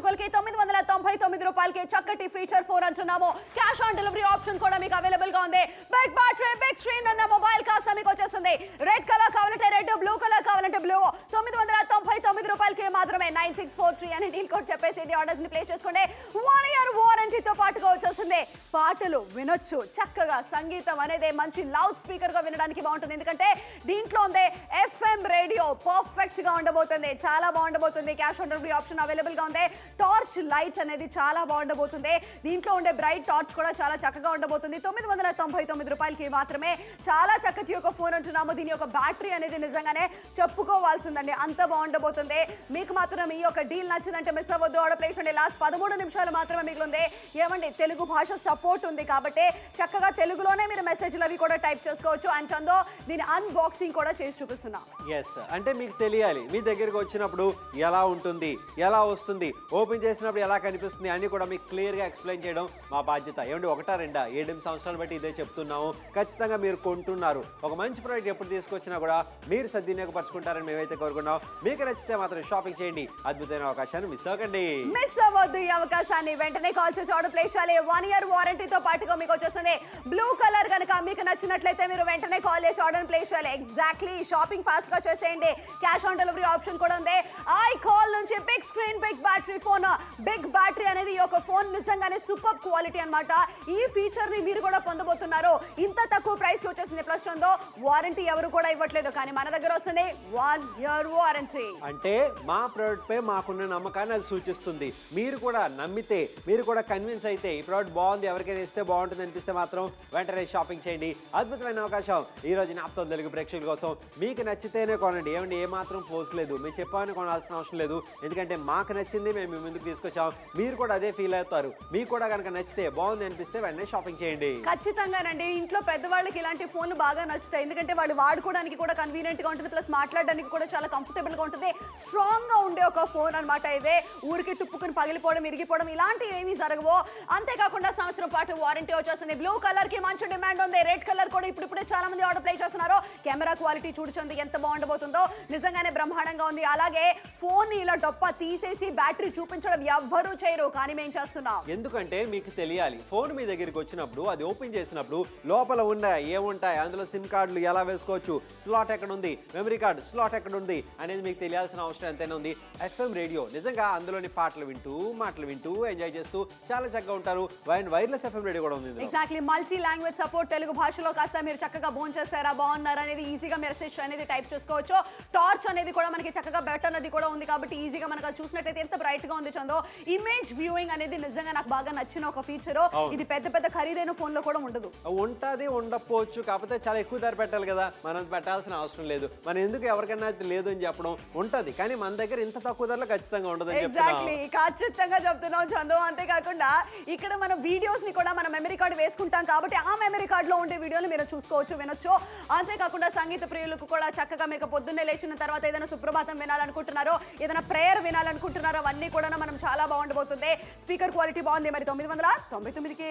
కొనుగోలుకి తొమ్మిది వందల తొంభై తొమ్మిది రూపాయలకి చక్కటి ఫీచర్ ఫోన్ అంటున్నాము క్యాష్ ఆన్ డెలివరీ ఆప్షన్ కూడా మీకు అవైలబుల్ గా ఉంది బిగ్ బ్యాటరీ బిగ్ స్క్రీన్ అన్న మొబైల్ కాస్త మీకు వచ్చేస్తుంది రెడ్ కలర్ కావాలంటే రెడ్ బ్లూ కలర్ కావాలంటే బ్లూ తొమ్మిది వందల తొంభై తొమ్మిది రూపాయలకి మాత్రమే నైన్ సిక్స్ ఫోర్ త్రీ అని డీల్ కోడ్ చెప్పేసి ఆర్డర్స్ ని ప్లేస్ చేసుకోండి వన్ ఇయర్ వారంటీతో పాటుగా వచ్చేస్తుంది పాటలు వినొచ్చు చక్కగా సంగీతం అనేది మంచి లౌడ్ స్పీకర్ గా వినడానికి బాగుంటుంది ఎందుకంటే దీంట్లో ఉంది ఎఫ్ఎం రేడియో పర్ఫెక్ట్ గా ఉండబోతుంది చాలా బాగుండబోతుంది cash on delivery option available గా ఉంది టార్చ్ లైట్ అనేది చాలా బాగుండబోతుంది దీంట్లో ఉండే బ్రైట్ టార్చ్ కూడా చాలా చక్కగా ఉండబోతుంది తొమ్మిది వందల తొంభై తొమ్మిది రూపాయలకి మాత్రమే చాలా చక్కటి ఒక ఫోన్ అంటున్నాము దీని యొక్క బ్యాటరీ అనేది నిజంగానే చెప్పుకోవాల్సిందండి అంత బాగుండబోతుంది మీకు మాత్రం ఈ యొక్క డీల్ నచ్చిందంటే మిస్ అవ్వద్దు ఆర్డర్ ప్లేస్ ఉండే లాస్ట్ పదమూడు నిమిషాలు మాత్రమే మిగిలింది ఏమండి తెలుగు భాష సపోర్ట్ ఉంది కాబట్టి చక్కగా తెలుగులోనే మీరు మెసేజ్లు అవి కూడా టైప్ చేసుకోవచ్చు అండ్ చందో దీని అన్బాక్సింగ్ కూడా చేసి చూపిస్తున్నా ఎస్ అంటే మీకు తెలియాలి మీ దగ్గరికి వచ్చినప్పుడు ఎలా ఉంటుంది ఎలా వస్తుంది ఓపెన్ చేసినప్పుడు ఎలా కనిపిస్తుంది అన్ని కూడా మీకు క్లియర్గా ఎక్స్ప్లెయిన్ చేయడం మా బాధ్యత ఏమంటే ఒకటా రెండా ఏడెనిమిది సంవత్సరాలు బట్టి ఇదే చెప్తున్నాము ఖచ్చితంగా మీరు కొంటున్నారు ఒక మంచి ప్రోడక్ట్ ఎప్పుడు తీసుకొచ్చినా కూడా మీరు సద్వినియోగపరచుకుంటారని మేమైతే కోరుకున్నాం మీకు నచ్చితే మాత్రం షాపింగ్ చేయండి అద్భుతమైన అవకాశాన్ని మిస్ అవ్వకండి మిస్ అవ్వద్దు ఈ అవకాశాన్ని వెంటనే కాల్ చేసి ఆర్డర్ ప్లేస్ చేయాలి వన్ ఇయర్ వారంటీతో పాటుగా మీకు వచ్చేస్తుంది బ్లూ కలర్ కనుక మీకు నచ్చినట్లయితే మీరు వెంటనే కాల్ చేసి ఆర్డర్ ప్లేస్ చేయాలి ఎగ్జాక్ట్లీ షాపింగ్ ఫాస్ట్ గా చేసేయండి క్యాష్ ఆన్ డెలివరీ ఆప్షన్ కూడా ఉంది ఐ కాల్ నుంచి big screen big battery phone big battery అనేది ఈ యొక్క ఫోన్ నిజంగానే సూపర్ క్వాలిటీ అన్నమాట ఈ ఫీచర్ ని మీరు కూడా పొందబోతున్నారు ఇంత తక్కువ ప్రైస్ కి వచ్చేసింది ప్లస్ ఉందో వారంటీ ఎవరు కూడా ఇవ్వట్లేదు కానీ మన దగ్గర వస్తుంది వన్ ఇయర్ వారంటీ అంటే మా ప్రోడక్ట్ పై మాకున్న నమ్మకాన్ని అది సూచిస్తుంది మీరు కూడా నమ్మితే మీరు కూడా కన్విన్స్ అయితే ఈ ప్రోడక్ట్ బాగుంది ఎవరికైనా ఇస్తే బాగుంటుంది అనిపిస్తే మాత్రం వెంటనే షాపింగ్ చేయండి అద్భుతమైన అవకాశం ఈ రోజు నాప్తో తెలుగు ప్రేక్షకుల కోసం మీకు నచ్చితేనే కొనండి ఏమండి ఏ మాత్రం పోస్ట్ లేదు మేము చెప్పామని కొనాల్సిన అవసరం లేదు ఎందుకంటే మాకు నచ్చింది మేము మీ ముందుకు తీసుకొచ్చాం మీరు కూడా అదే ఫీల్ అవుతారు మీకు కూడా కనుక నచ్చితే బాగుంది అనిపిస్తే వెంటనే షాపింగ్ చేయండి ఖచ్చితంగానండి ఇంట్లో పెద్దవాళ్ళకి ఇలాంటి ఫోన్లు బాగా నచ్చుతాయి ఎందుకంటే వాళ్ళు వాడుకోవడానికి కూడా కన్వీనియంట్ గా ఉంటుంది ప్లస్ మాట్లాడడానికి కూడా చాలా కంఫర్టబుల్ గా ఉంటుంది స్ట్రాంగ్ గా ఉండే ఒక ఫోన్ అన్నమాట ఇదే ఊరికి టుప్పుకుని పగిలిపోవడం ఇరిగిపోవడం ఇలాంటివి ఏమీ జరగవు అంతేకాకుండా సంవత్సరం పాటు వారంటీ వచ్చేస్తుంది బ్లూ కలర్ కి మంచి డిమాండ్ ఉంది రెడ్ కలర్ కూడా ఇప్పుడు ఇప్పుడే చాలా మంది ఆర్డర్ ప్లే చేస్తున్నారు కెమెరా క్వాలిటీ చూడుచుంది ఎంత బాగుండబోతుందో నిజంగానే బ్రహ్మాండంగా ఉంది అలాగే ఫోన్ ఇలా డొప్ప తీసేసి బ్యాటరీ చూపించడం ఎవ్వరూ చేయరు కానీ మేము చేస్తున్నాం ఎందుకంటే మీకు తెలియాలి ఫోన్ మీ దగ్గరికి వచ్చినప్పుడు అది ఓపెన్ చేసినప్పుడు లోపల ఉన్నాయి ఏముంటాయి అందులో సిమ్ కార్డులు ఎలా వేసుకోవచ్చు స్లాట్ ఎక్కడ ఉంది మెమరీ కార్డు స్లాట్ ఎక్కడ ఉంది అనేది మీకు తెలియాల్సిన అవసరం ఎంతైనా ఉంది ఎఫ్ఎం రేడియో నిజంగా అందులోని పాటలు వింటూ మాటలు వింటూ ఎంజాయ్ చేస్తూ చాలా చక్కగా ఉంటారు వైన్ వైర్లెస్ ఎఫ్ఎం రేడియో కూడా ఉంది ఇందులో. Exactly multi language support Telugu భాషలో కాస్త మీరు చక్కగా బోన్ చేస్తారా బాగున్నారా అనేది ఈజీగా మెసేజ్ అనేది టైప్ చేసుకోవచ్చు టార్చ్ అనేది కూడా మనకి చక్కగా బెటర్ అనేది కూడా ఉంది కాబట్టి ఈజీగా మనకు అది చూసినట్టయితే ఎంత బ్రైట్ గా ఉంది చందో ఇమేజ్ వ్యూయింగ్ అనేది నిజంగా నాకు బాగా నచ్చిన ఒక ఫీచర్ అవును. ఇది పెద్ద పెద్ద ఖరీదైన ఫోన్ లో కూడా ఉండదు ఉంటుంది ఉండకపోవచ్చు కాకపోతే చాలా ఎక్కువ ధర పెట్టాలి కదా మనం పెట్టాల్సిన అవసరం లేదు మనం ఎందుకు ఎవరికైనా అది లేదు అని చెప్పడం ఉంటది కానీ మన దగ్గర ఇంత తక్కువ ధరలో ఖచ్చితంగా ఉండదని ఎగ్జాక్ట్లీ చెప్తున్నాం ఖచ్చితంగా చెప్తున్నాం చందు అంతేకాకుండా ఇక్కడ మన వీడియోస్ ని కూడా మనం మెమరీ కార్డు వేసుకుంటాం కాబట్టి ఆ మెమరీ కార్డులో ఉండే వీడియోలు మీరు చూసుకోవచ్చు వినొచ్చు అంతేకాకుండా సంగీత ప్రియులకు కూడా చక్కగా మీకు పొద్దున్నే లేచిన తర్వాత ఏదైనా సుప్రభాతం వినాలనుకుంటున్నారో ఏదైనా ప్రేయర్ వినాలనుకుంటున్నారో అవన్నీ కూడా మనం చాలా బాగుండబోతుంది స్పీకర్ క్వాలిటీ బాగుంది మరి తొమ్మిది వందల తొంభై తొమ్మిదికి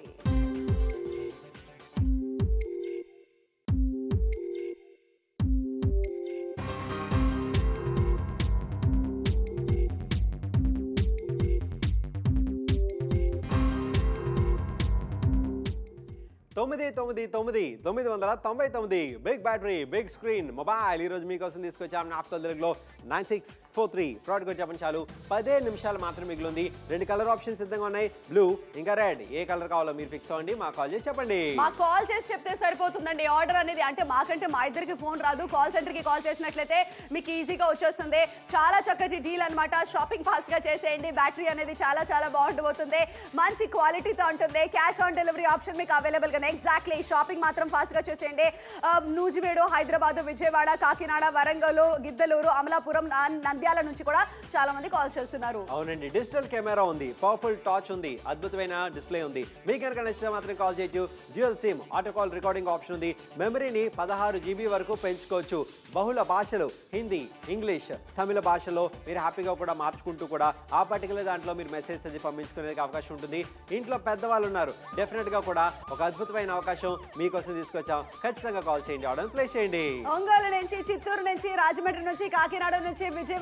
తొమ్మిది తొమ్మిది తొమ్మిది తొమ్మిది వందల తొంభై తొమ్మిది big battery big screen mobile ఈ రోజు మీకోసం తీసుకొచ్చాం నాప్తల్ తెలుగులో nine six four three product వచ్చామని చాలు పదే నిమిషాలు మాత్రం మిగిలింది రెండు కలర్ ఆప్షన్స్ సిద్ధంగా ఉన్నాయి బ్లూ ఇంకా రెడ్ ఏ కలర్ కావాలో మీరు ఫిక్స్ అవ్వండి మా కాల్ చేసి చెప్పండి మా కాల్ చేసి చెప్తే సరిపోతుందండి ఆర్డర్ అనేది అంటే మాకంటే మా ఇద్దరికి ఫోన్ రాదు కాల్ సెంటర్ కి కాల్ చేసినట్లయితే మీకు ఈజీగా వచ్చేస్తుంది చాలా చక్కటి డీల్ అన్నమాట షాపింగ్ ఫాస్ట్ గా చేసేయండి బ్యాటరీ అనేది చాలా చాలా బాగుండబోతుంది మంచి క్వాలిటీతో ఉంటుంది క్యాష్ ఆన్ డెలివరీ ఆప్షన్ మీకు అవైలబుల్ గా ఎగ్జాక్ట్లీ షాపింగ్ మాత్రం ఫాస్ట్ గా చేసేయండి ఆ, నూజివేడు హైదరాబాద్ విజయవాడ కాకినాడ వరంగల్ గిద్దలూరు అమలాపురం నా- నంద్యాల నుంచి కూడా చాలా మంది కాల్ చేస్తున్నారు అవునండి డిజిటల్ కెమెరా ఉంది పవర్ఫుల్ టార్చ్ ఉంది అద్భుతమైన డిస్ప్లే ఉంది మీకు కనుక నచ్చితే మాత్రం కాల్ చేయొచ్చు dual SIM auto call recording option ఉంది మెమరీని పదహారు జీబీ వరకు పెంచుకోవచ్చు బహుళ భాషలు హిందీ ఇంగ్లీష్ తమిళ భాషలో మీరు హ్యాపీగా కూడా మార్చుకుంటూ కూడా ఆ పర్టికులర్ దాంట్లో మీరు మెసేజ్ అది పంపించుకునేందుకు అవకాశం ఉంటుంది ఇంట్లో పెద్దవాళ్ళు ఉన్నారు డెఫినెట్ గా కూడా ఒక అద్భుతమైన అవకాశం మీకోసం తీసుకొచ్చాం ఖచ్చితంగా కాల్ చేయండి ఆర్డర్ ప్లేస్ చేయండి ఒంగోలు నుంచి చిత్తూరు నుంచి రాజమండ్రి నుంచి కాకినాడ నుంచి విజయవాడ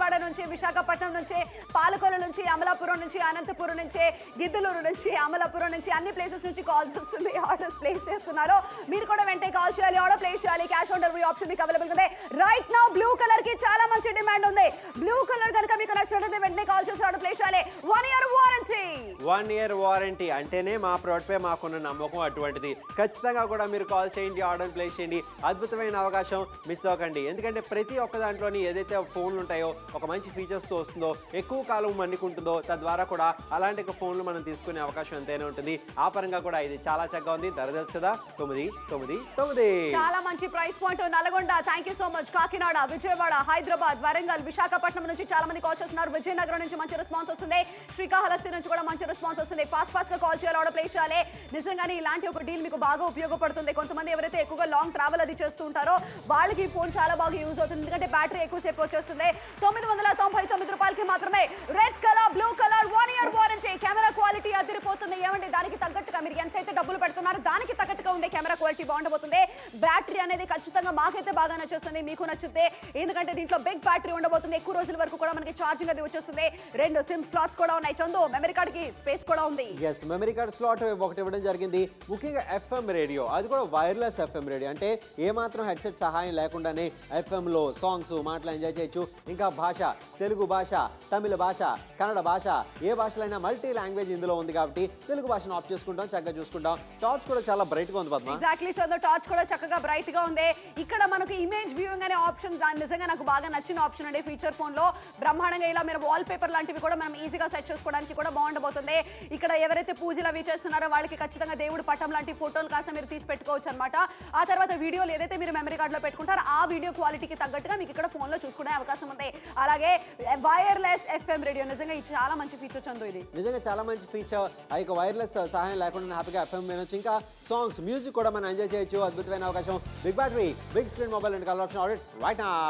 విజయవాడ నుంచి విశాఖపట్నం నుంచి పాలకొల నుంచి అమలాపురం నుంచి అనంతపురం నుంచి గిద్దలూరు నుంచి అమలాపురం నుంచి అన్ని ప్లేసెస్ నుంచి కాల్స్ వస్తుంది ఆర్డర్స్ ప్లేస్ చేస్తున్నారు మీరు కూడా వెంటనే కాల్ చేయాలి ఆర్డర్ ప్లేస్ చేయాలి క్యాష్ ఆన్ డెలివరీ ఆప్షన్ మీకు అవైలబుల్ ఉంది రైట్ నౌ బ్లూ కలర్ కి చాలా మంచి డిమాండ్ ఉంది బ్లూ కలర్ కనుక మీకు నచ్చినట్లయితే వెంటనే కాల్ చేసి ఆర్డర్ ప్లేస్ చేయాలి one year warranty one year warranty అంటేనే మా ప్రోడక్ట్ పై మాకున్న నమ్మకం అటువంటిది ఖచ్చితంగా కూడా మీరు కాల్ చేయండి ఆర్డర్ ప్లేస్ చేయండి అద్భుతమైన అవకాశం మిస్ అవ్వకండి ఎందుకంటే ప్రతి ఒక్క దాంట్లోని ఏదైతే ఫోన్లు ఉంటాయో ఒక మంచి ఫీచర్స్తో వస్తుందో ఎక్కువ కాలం మన్నికుంటుందో తద్వారా కూడా అలాంటి ఒక ఫోన్లు మనం తీసుకునే అవకాశం ఎంతైనా ఉంటుంది ఆ పరంగా కూడా ఇది చాలా చక్కగా ఉంది ధర తెలుసు కదా తొమ్మిది తొమ్మిది తొమ్మిది చాలా మంచి price point Nalgonda thank you so much Kakinada Vijayawada Hyderabad Warangal Visakhapatnam నుంచి చాలా మంది కాల్ చేస్తున్నారు విజయనగరం నుంచి మంచి రెస్పాన్స్ వస్తుంది శ్రీకాళహస్తి నుంచి కూడా మంచి రెస్పాన్స్ వస్తుంది ఫాస్ట్ ఫాస్ట్ గా కాల్ చేయాలి ఆర్డర్ ప్లేస్ చేయాలి నిజంగానే ఇలాంటి ఒక డీల్ మీకు బాగా ఉపయోగపడుతుంది కొంతమంది ఎవరైతే ఎక్కువగా లాంగ్ ట్రావెల్ అది చేస్తూ ఉంటారో వాళ్ళకి ఈ ఫోన్ చాలా బాగా యూజ్ అవుతుంది ఎందుకంటే బ్యాటరీ ఎక్కువ సేపు వచ్చేస్తుంది తొమ్మిది వందల తొంభై తొమ్మిది రూపాయలకి మాత్రమే red colour blue colour one year warranty camera quality అదిరిపోతుంది ఏమండి దానికి తగ్గట్టుగా మీరు ఎంతైతే డబ్బులు పెడుతున్నారో దానికి తగ్గట్టుగా ఉండే కెమెరా క్వాలిటీ బాగుండబోతుంది బ్యాటరీ అనేది ఖచ్చితంగా మాకైతే బాగా నచ్చేస్తుంది మీకు నచ్చుతే ఎందుకంటే దీంట్లో బిగ్ బ్యాటరీ ఉండబోతుంది ఎక్కువ రోజుల వరకు కూడా మనకి ఛార్జింగ్ అది వచ్చేస్తుంది రెండు సిమ్ స్లాట్స్ కూడా ఉన్నాయి చందు మెమరీ కార్డ్ కి స్పేస్ కూడా ఉంది ఎస్ మెమరీ కార్డ్ స్లాట్ ఒకటి ఇవ్వడం జరిగింది ముఖ్యంగా ఎఫ్ఎం రేడియో అది కూడా వైర్లెస్ ఎఫ్ఎం రేడియో అంటే ఏమాత్రం హెడ్సెట్ సహాయం లేకుండానే ఎఫ్ఎంలో సాంగ్స్ మాటలు ఎంజాయ్ చేయొచ్చు ఇంకా భాష తెలుగు భాష తమిళ భాష కన్నడ భాష ఏ భాషలైనా మల్టీ లాంగ్వేజ్ ఇందులో ఉంది కాబట్టి తెలుగు భాషను ఆఫ్ చేసుకుంటాం చక్కగా చూసుకుంటాం టార్చ్ కూడా చాలా బ్రైట్గా ఉంది పద్మ ఎగ్జాక్ట్లీ చందు టార్చ్ కూడా చక్కగా బ్రైట్ గా ఉంది ఇక్కడ మనకు ఇమేజ్ వ్యూయింగ్ అనే ఆప్షన్ దాని నిజంగా నాకు బాగా నచ్చిన ఆప్షన్ అండి ఫీచర్ ఫోన్ లో బ్రహ్మాండంగా ఇలా మీరు వాల్ పేపర్ లాంటివి కూడా మనం ఈజీగా సెట్ చేసుకోవడానికి కూడా బాగుండబోతుంది ఇక్కడ ఎవరైతే పూజలు అవి చేస్తున్నారో వాళ్ళకి ఖచ్చితంగా దేవుడు పటం లాంటి ఫోటోలు కాస్త మీరు తీసి పెట్టుకోవచ్చు అనమాట ఆ తర్వాత వీడియోలు ఏదైతే మీరు మెమరీ కార్డ్ లో పెట్టుకుంటారో ఆ వీడియో క్వాలిటీకి తగ్గట్టుగా మీకు ఇక్కడ ఫోన్ లో చూసుకునే అవకాశం ఉంది అలాగే వైర్లెస్ ఎఫ్ఎం రేడియో నిజంగా ఇది చాలా మంచి ఫీచర్ చందు ఇది నిజంగా చాలా మంచి ఫీచర్ ఆ యొక్క వైర్లెస్ సహాయం లేకుండా హ్యాపీగా ఎఫ్ఎం వినొచ్చు ఇంకా సాంగ్స్ మ్యూజిక్ కూడా మనం ఎంజాయ్ చేయొచ్చు అద్భుతమైన అవకాశం big battery big screen mobile and colour option ఆడిట్ రైట్ నా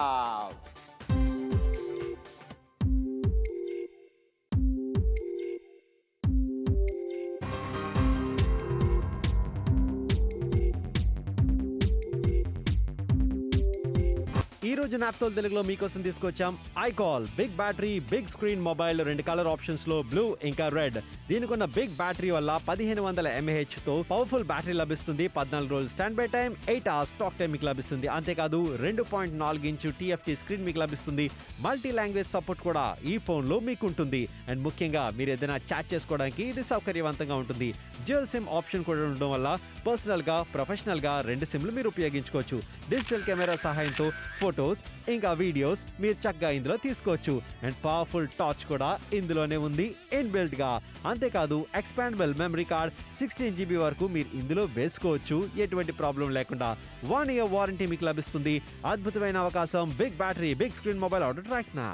ఈ రోజు నాప్తోల్ తెలుగులో మీకోసం తీసుకొచ్చాం ఐకాల్ big battery big screen mobile రెండు కలర్ ఆప్షన్స్ లో బ్లూ ఇంకా రెడ్ దీనికి ఉన్న బిగ్ బ్యాటరీ వల్ల పదిహేను వందల ఎంఏహెచ్ తో పవర్ఫుల్ బ్యాటరీ లభిస్తుంది పద్నాలుగు రోజులు standby time eight hours talk time మీకు లభిస్తుంది అంతేకాదు రెండు పాయింట్ నాలుగు ఇంచు టీఎఫ్టీ స్క్రీన్ మీకు లభిస్తుంది మల్టీ లాంగ్వేజ్ సపోర్ట్ కూడా ఈ ఫోన్ లో మీకు ఉంటుంది అండ్ ముఖ్యంగా మీరు ఏదైనా చాట్ చేసుకోవడానికి ఇది సౌకర్యవంతంగా ఉంటుంది డ్యూయల్ సిమ్ ఆప్షన్ కూడా ఉండడం వల్ల పర్సనల్ గా ప్రొఫెషనల్ గా రెండు సిమ్లు మీరు ఉపయోగించుకోవచ్చు డిజిటల్ కెమెరా సహాయంతో ఫొటోస్ ఇంకా వీడియోస్ మీరు చక్కగా ఇందులో తీసుకోవచ్చు అండ్ పవర్ఫుల్ టార్చ్ కూడా ఇందులోనే ఉంది ఇన్బిల్ట్ గా అంతేకాదు expandable memory card sixteen GB వరకు మీరు ఇందులో వేసుకోవచ్చు ఎటువంటి ప్రాబ్లం లేకుండా వన్ ఇయర్ వారంటీ మీకు లభిస్తుంది అద్భుతమైన అవకాశం big battery big screen mobile order track నా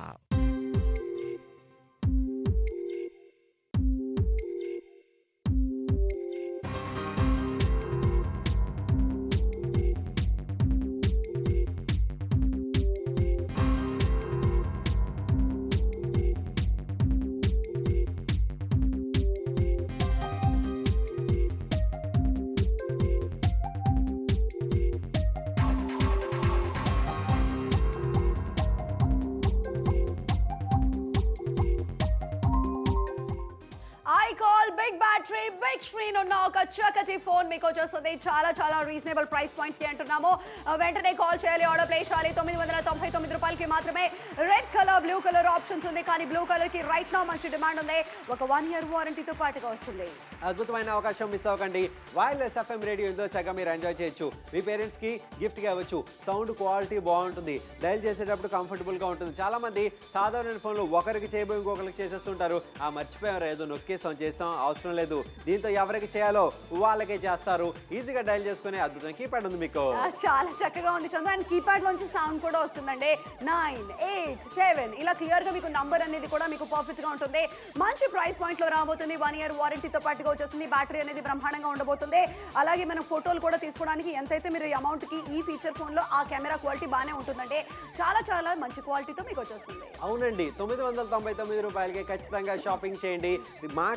I call big battery big screen ఉన్న ఒక చక్కటి ఫోన్ మీకు వచ్చేస్తుంది చాలా చాలా రీజనబుల్ ప్రైస్ పాయింట్స్ కి అంటున్నాము ఆ, వెంటనే కాల్ చేయాలి ఆర్డర్ ప్లేస్ చేయాలి తొమ్మిది వందల తొంభై తొమ్మిది రూపాయలకి మాత్రమే red colour blue colour options ఉంది కానీ బ్లూ కలర్ కి రైట్ నా మంచి డిమాండ్ ఉంది ఒక వన్ ఇయర్ వారంటీతో పాటుగా వస్తుంది అద్భుతమైన అవకాశం మిస్ అవ్వకండి వైర్లెస్ ఎఫ్ఎం రేడియో ఇందులో చక్కగా మీరు ఎంజాయ్ చేయొచ్చు మీ పేరెంట్స్ కి గిఫ్ట్ గా ఇవ్వచ్చు సౌండ్ క్వాలిటీ బాగుంటుంది డైల్ చేసేటప్పుడు కంఫర్టబుల్ గా ఉంటుంది చాలా మంది సాధారణ ఫోన్లు ఒకరికి చేయబోయి ఇంకొకరికి చేసేస్తుంటారు ఆ మర్చిపోయారు ఏదో నొక్కేసాం చేసాం అవసరం లేదు దీంతో ఎవరికి చేయాలో వాళ్ళకే చేస్తారు ఈజీగా డైల్ చేసుకునే అద్భుతం కీప్యాడ్ ఉంది మీకు ఆ, చాలా చక్కగా ఉంది చంద్ర అండ్ కీప్యాడ్ లోంచి సౌండ్ కూడా వస్తుందండి నైన్ ఎయిట్ సెవెన్ ఇలా క్లియర్ గా మీకు నంబర్ అనేది కూడా మీకు పర్ఫెక్ట్ గా ఉంటుంది మంచి ప్రైస్ పాయింట్ లో రాబోతుంది వన్ ఇయర్ వారంటీతో పాటుగా వచ్చేస్తుంది బ్యాటరీ అనేది బ్రహ్మాండంగా ఉండబోతుంది అలాగే మనం ఫోటోలు కూడా తీసుకోవడానికి ఎంతైతే మీరు అమౌంట్ కి ఈ ఫీచర్ ఫోన్ లో ఆ కెమెరా క్వాలిటీ బాగానే ఉంటుందండి చాలా చాలా మంచి క్వాలిటీతో మీకు వచ్చేస్తుంది అవునండి తొమ్మిది వందల తొంభై తొమ్మిది రూపాయలకి ఖచ్చితంగా షాపింగ్ చేయండి మాట్లాడేటప్పుడు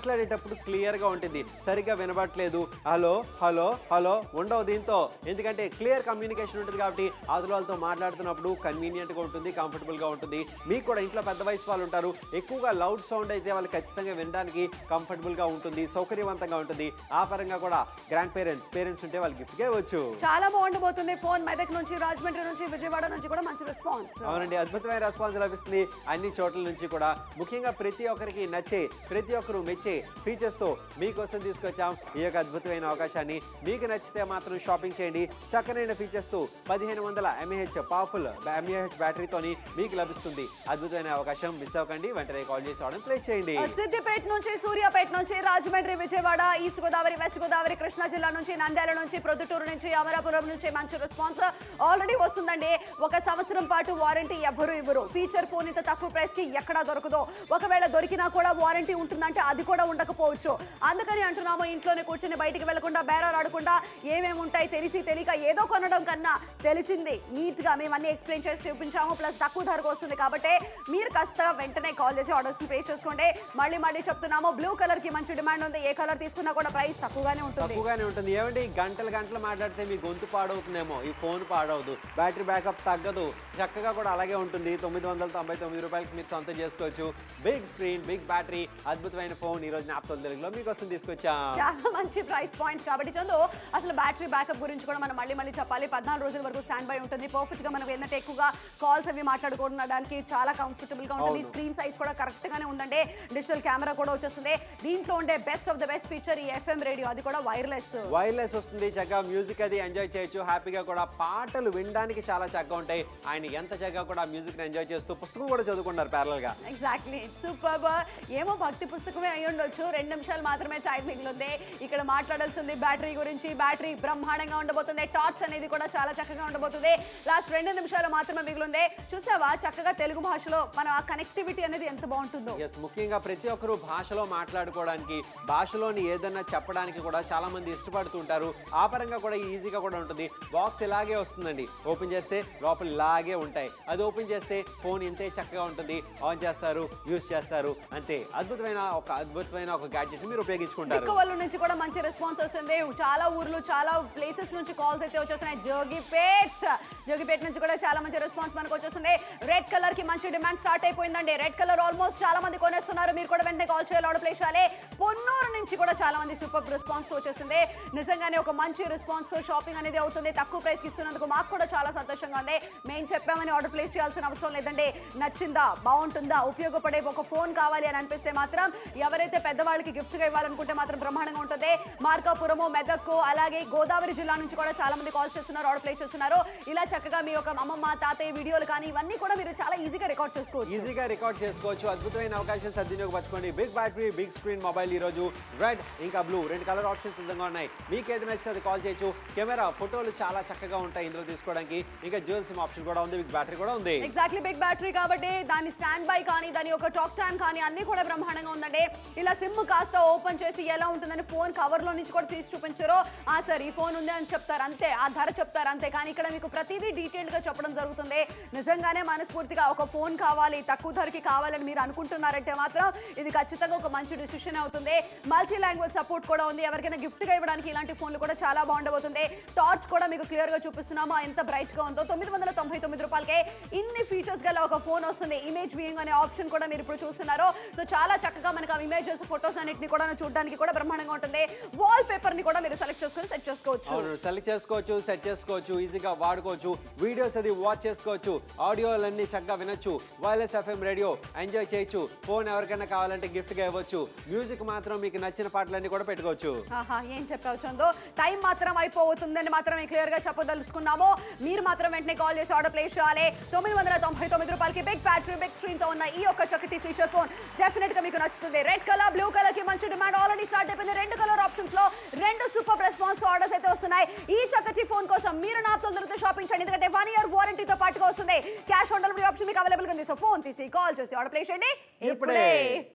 మాట్లాడేటప్పుడు క్లియర్ గా ఉంటుంది సరిగ్గా వినబడట్లేదు హలో హలో హలో ఉండవు దీంతో ఎందుకంటే క్లియర్ కమ్యూనికేషన్ ఉంటుంది కాబట్టి అవతల వాళ్ళతో మాట్లాడుతున్నప్పుడు కన్వీనియంట్ గా ఉంటుంది కంఫర్టబుల్ గా ఉంటుంది మీకు కూడా ఇంట్లో పెద్ద వయసు వాళ్ళు ఉంటారు ఎక్కువగా లౌడ్ సౌండ్ అయితే వాళ్ళు ఖచ్చితంగా వినడానికి కంఫర్టబుల్ గా ఉంటుంది సౌకర్యవంతంగా ఉంటుంది ఆ పరంగా కూడా గ్రాండ్ పేరెంట్స్ పేరెంట్స్ ఉంటే వాళ్ళు గిఫ్ట్ ఇవ్వచ్చు చాలా బాగుండబోతుంది ఫోన్ మెదక్ నుంచి రాజమండ్రి నుంచి విజయవాడ నుంచి కూడా మంచి రెస్పాన్స్ అవునండి అద్భుతమైన రెస్పాన్స్ లభిస్తుంది అన్ని చోట్ల నుంచి కూడా ముఖ్యంగా ప్రతి ఒక్కరికి నచ్చే ప్రతి ఒక్కరు మెచ్చే ఫీచర్స్ తో మీకోసం తీసుకొచ్చాం ఈ యొక్క అద్భుతమైన అవకాశాన్ని మీకు నచ్చితే మాత్రం షాపింగ్ చేయండి చక్కనైన ఫీచర్స్ తో పదిహేను వందల ఎంఏహెచ్ పవర్ఫుల్ ఎంఏహెచ్ బ్యాటరీతోని మీకు లభిస్తుంది అద్భుతమైన అవకాశం మిస్ అవ్వకండి వెంటనే కాల్ చేసి ఆర్డర్ ప్లేస్ చేయండి సిద్దిపేట నుంచి సూర్యాపేట నుంచి రాజమండ్రి విజయవాడ ఈస్ట్ గోదావరి వెస్ట్ గోదావరి కృష్ణా జిల్లా నుంచి నంద్యాల నుంచి ప్రొద్దుటూరు నుంచి అమరాపురం నుంచి మంచి రెస్పాన్స్ ఆల్రెడీ వస్తుందండి ఒక సంవత్సరం పాటు వారంటీ ఎవ్వరు ఇవ్వరు ఫీచర్ ఫోన్ ఇంత తక్కువ ప్రైస్ కి ఎక్కడా దొరకదు ఒకవేళ దొరికినా కూడా వారంటీ ఉంటుందంటే అది కూడా ఉండకపోవచ్చు అందుకని అంటున్నాము ఇంట్లోనే కూర్చొని బయటికి వెళ్లకుండా బేరాలు ఆడకుండా ఏమేమి ఉంటాయి తెలిసి తెలియక ఏదో కొనడం కన్నా తెలిసింది నీట్ గా మేము అన్ని ఎక్స్ప్లెయిన్ చేసి చూపించాము ప్లస్ తక్కువ ధరకు వస్తుంది కాబట్టి మీరు కాస్త వెంటనే కాల్ చేసి ఆర్డర్స్ పే చేసుకోండి మళ్ళీ మళ్ళీ చెప్తున్నాము బ్లూ కలర్ కి మంచి డిమాండ్ ఉంది ఏ కలర్ తీసుకున్నా కూడా ప్రైస్ తక్కువగానే ఉంటుంది తక్కువగానే ఉంటుంది ఏమండి గంటలు గంటలు మాట్లాడితే మీ గొంతు పాడవుతుందేమో ఈ ఫోన్ పాడవదు బ్యాటరీ బ్యాకప్ తగ్గదు చక్కగా కూడా అలాగే ఉంటుంది తొమ్మిది వందల తొంభై తొమ్మిది రూపాయలకి మీరు సొంతం చేసుకోవచ్చు బిగ్ స్క్రీన్ బిగ్ బ్యాటరీ అద్భుతమైన ఫోన్ ఈ రోజు జ్ఞాపకం తెలుగులో మీకోసం తీసుకొచ్చాం చాలా మంచి ప్రైస్ పాయింట్స్ కాబట్టి చందు అసలు బ్యాటరీ బ్యాకప్ గురించి కూడా మనం మళ్ళీ మళ్ళీ చెప్పాలి పద్నాలుగు రోజుల వరకు స్టాండ్ బై ఉంటుంది పర్ఫెక్ట్ గా మనం ఏంటంటే ఎక్కువగా కాల్స్ అవి మాట్లాడుకోవడానికి చాలా కంఫర్టబుల్ గా ఉంటుంది అవును. స్క్రీన్ సైజ్ కూడా కరెక్ట్ గానే ఉందండి డిజిటల్ కెమెరా కూడా వచ్చేస్తుంది దీంట్లో ఉండే best of the best feature ఈ ఎఫ్ఎం రేడియో అది కూడా వైర్లెస్ వైర్లెస్ వస్తుంది చక్కగా మ్యూజిక్ అది ఎంజాయ్ చేయొచ్చు హ్యాపీగా కూడా పాటలు వినడానికి చాలా చక్కగా ఉంటాయి ఆయన ఎంత చక్కగా కూడా మ్యూజిక్ ఎంజాయ్ చేస్తూ పుస్తకం కూడా చదువుకున్నారు ప్యారల్ గా ఎగ్జాక్ట్లీ సూపర్ ఏమో భక్తి పుస్తకమే అయి ఉండొచ్చు రెండు నిమిషాలు మాత్రమే టైం మిగిలింది ఇక్కడ మాట్లాడాల్సింది బ్యాటరీ గురించి బ్యాటరీ బ్రహ్మాండంగా ఉండబోతుంది టార్చ్ అనేది కూడా చాలా చక్కగా ఉండబోతుంది లాస్ట్ రెండు నిమిషాలు మాత్రమే మిగిలింది చూసావా చక్కగా తెలుగు భాషలో మన ఆ కనెక్టివిటీ అనేది ఎంత బాగుంటుందో ఎస్ ముఖ్యంగా ప్రతి ఒక్కరు భాషలో మాట్లాడుకోవడానికి భాషలోని ఏదన్నా చెప్పడానికి కూడా చాలా మంది ఇష్టపడుతుంటారు ఆ పరంగా కూడా ఈజీగా కూడా ఉంటుంది బాక్స్ ఇలాగే వస్తుందండి ఓపెన్ చేస్తే లోపల ఇలాగే ఉంటాయి అది ఓపెన్ చేస్తే ఫోన్ ఇంతే చక్కగా ఉంటుంది ఆన్ చేస్తారు యూస్ చేస్తారు అంతే అద్భుతమైన ఒక అద్భుతమైన ఒక గ్యాడ్జెట్ మీరు ఉపయోగించుకుంటారు వాళ్ళ నుంచి కూడా మంచి రెస్పాన్స్ వస్తుంది చాలా ఊర్లు చాలా ప్లేసెస్ నుంచి కాల్స్ అయితే వచ్చేస్తున్నాయి జోగిపేట్ జోగిపేట్ నుంచి కూడా చాలా మంచి రెస్పాన్స్ మనకు వచ్చేస్తుంది రెడ్ కలర్ కి మంచి డిమాండ్ స్టార్ట్ అయిపోయిందండి రెడ్ కలర్ ఆల్మోస్ట్ చాలా మంది కొనేస్తున్నారు మీరు కూడా వెంటనే కాల్ చేయాలి ఆర్డర్ ప్లేస్ చేయాలి పొన్నూరు నుంచి కూడా చాలా మంది సూపర్ రెస్పాన్స్ వచ్చేస్తుంది నిజంగానే ఒక మంచి రెస్పాన్స్ తో షాపింగ్ అనేది అవుతుంది తక్కువ ప్రైస్ కి ఇస్తున్నందుకు మాకు కూడా చాలా సంతోషంగా ఉంది మేము చెప్పామని ఆర్డర్ ప్లేస్ చేయాల్సిన అవసరం లేదండి నచ్చిందా బాగుంటుందా ఉపయోగపడే ఒక ఫోన్ కావాలి అని అనిపిస్తే మాత్రం ఎవరైతే పెద్దవాళ్ళకి గిఫ్ట్ గా ఇవ్వాలనుకుంటే మాత్రం బ్రహ్మాండంగా ఉంటుంది మార్కాపురము మెదక్కు అలాగే గోదావరి జిల్లా నుంచి కూడా చాలా మంది కాల్స్ చేస్తున్నారు ఆర్డర్ ప్లేస్ చేస్తున్నారు ఇలా చక్కగా మీ యొక్క అమ్మమ్మ తాతయ్య వీడియోలు కానీ ఇవన్నీ కూడా మీరు చాలా ఈజీగా రికార్డ్ చేసుకోవచ్చు ఈజీగా రికార్డ్ చేసుకోవచ్చు అద్భుతమైన అవకాశం సద్వినియోగపరచుకోండి big battery big screen mobile ఈ రోజు రెడ్ ఇంకా బ్లూ రెండు కలర్ ఆప్షన్స్ సిద్ధంగా ఉన్నాయి మీకు ఏది నచ్చితే అది కాల్ చేయొచ్చు కెమెరా ఫోటోలు చాలా చక్కగా ఉంటాయి ఇందులో తీసుకోవడానికి ఇంకా జ్యువెల్ సిమ్ ఆప్షన్ కూడా ఉంది బిగ్ బ్యాటరీ కూడా ఉంది ఎగ్జాక్ట్లీ బిగ్ బ్యాటరీ కాబట్టి దాని స్టాండ్ బై కానీ దాని యొక్క టాక్ టైం కానీ అన్ని కూడా బ్రహ్మాండంగా ఉందండి ఇలా సిమ్ కాస్త ఓపెన్ చేసి ఎలా ఉంటుందని ఫోన్ కవర్ లో నుంచి కూడా తీసి చూపించారో ఆ సార్ ఈ ఫోన్ ఉంది అని చెప్తారు అంతే ఆ ధర చెప్తారు అంతే కానీ ఇక్కడ మీకు ప్రతిదీ డీటెయిల్డ్ గా చెప్పడం జరుగుతుంది నిజంగానే మనస్ఫూర్తిగా ఒక ఫోన్ కావాలి తక్కువ ధరకి కావాలని మీరు అనుకుంటున్నారంటే మాత్రం ఇది ఖచ్చితంగా ఒక మంచి డిసిషన్ అవుతుంది మల్టీ లాంగ్వేజ్ సపోర్ట్ కూడా ఉంది ఎవరికైనా గిఫ్ట్ గా ఇవ్వడానికి ఇలాంటి ఫోన్లు కూడా చాలా బాగుండబోతుంది టార్చ్ కూడా మీకు క్లియర్ గా చూపిస్తున్నాము ఎంత బ్రైట్ గా ఉందో తొమ్మిది వందల తొంభై తొమ్మిది రూపాయలకే ఇన్ని ఫీచర్స్ గల ఒక ఫోన్ వస్తుంది ఇమేజ్ వ్యూయింగ్ అనే ఆప్షన్ కూడా మీరు ఇప్పుడు చూస్తున్నారు సో చాలా చక్కగా మనకు ఆ ఇమేజెస్ ఫొటోస్ అన్నిటిని కూడా చూడడానికి కూడా బ్రహ్మాండంగా ఉంటుంది వాల్ పేపర్ ని కూడా మీరు సెలెక్ట్ చేసుకొని సెట్ చేసుకోవచ్చు అవును సెలెక్ట్ చేసుకోవచ్చు సెట్ చేసుకోవచ్చు ఈజీగా వాడుకోవచ్చు వీడియోస్ అది వాచ్ చేసుకోవచ్చు ఆడియోలన్నీ చక్కగా వినొచ్చు వైర్లెస్ ఎఫ్ఎం రేడియో ఎంజాయ్ చేయొచ్చు ఫోన్ ఎవరికైనా కావాలంటే gift గా ఇవ్వచ్చు మ్యూజిక్ మాత్రం మీకు నచ్చిన పాటలన్నీ కూడా పెట్టుకోవచ్చు ఆహా ఏం చెప్పావు చందు టైం మాత్రం అయిపోతుందని మాత్రం క్లియర్ గా చెప్పదలుచుకున్నాము మీరు మాత్రం వెంటనే కాల్ చేసి ఆర్డర్ ప్లేస్ చేయాలి తొమ్మిది వందల తొంభై తొమ్మిది రూపాయలకి బిగ్ బ్యాటరీ బిగ్ స్క్రీన్ తో ఉన్న ఈ ఒక్క చక్కటి ఫీచర్ ఫోన్ డెఫినెట్ గా మీకు నచ్చుతుంది రెడ్ కలర్ బ్లూ కలర్ కి మంచి డిమాండ్ ఆల్రెడీ స్టార్ట్ అయిపోయింది రెండు కలర్ ఆప్షన్స్ లో రెండు సూపర్ రెస్పాన్స్ ఆర్డర్స్ అయితే వస్తున్నాయి ఈ చక్కటి ఫోన్ కోసం మీరు నాతో దొరికితే షాపింగ్ చేయండి ఎందుకంటే వన్ ఇయర్ వారంటీతో పాటుగా వస్తుంది క్యాష్ ఆన్ డెలివరీ ఆప్షన్ మీకు అవైలబుల్ ఉంది సో ఫోన్ తీసి కాల్ చేసి ఆర్డర్ ప్లేస్ చేయండి ఇప్పుడే. ఇప్పుడే